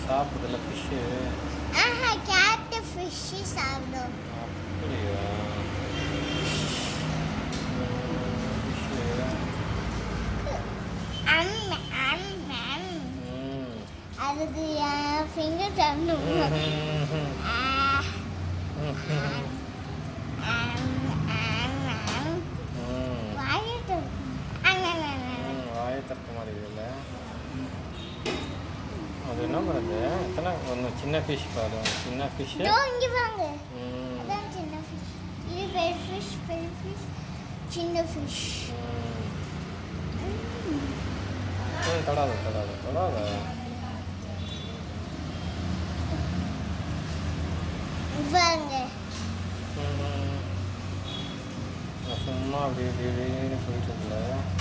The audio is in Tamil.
சாப்பிடுதுல ஃபிஷ்ஷு ஆஹா கேட் ஃபிஷ் சாப்பிடும் அப்படியா ஃபிஷ்ஷு அம் அம் அம் ம் அதுக்கு என் ஃபிங்கர் தரணும் ஆ ம் வாயிட்டு ம், வாயை திறக்க மாதிரி இல்லை அது என்ன பண்ணுது எத்தனை ஒன்று சின்ன ஃபிஷ் பாரு சின்ன ஃபிஷ்ஷு இங்க வாங்க ம் அதான் சின்ன ஃபிஷ் இது பெரிய ஃபிஷ் பெரிய ஃபிஷ் சின்ன ஃபிஷ் ம் ம், தொடாத தொடாத தொடாத வாங்க ம். நான் சும்மா அப்படி இப்படி இப்படின்னு போயிட்டு இருக்குல்ல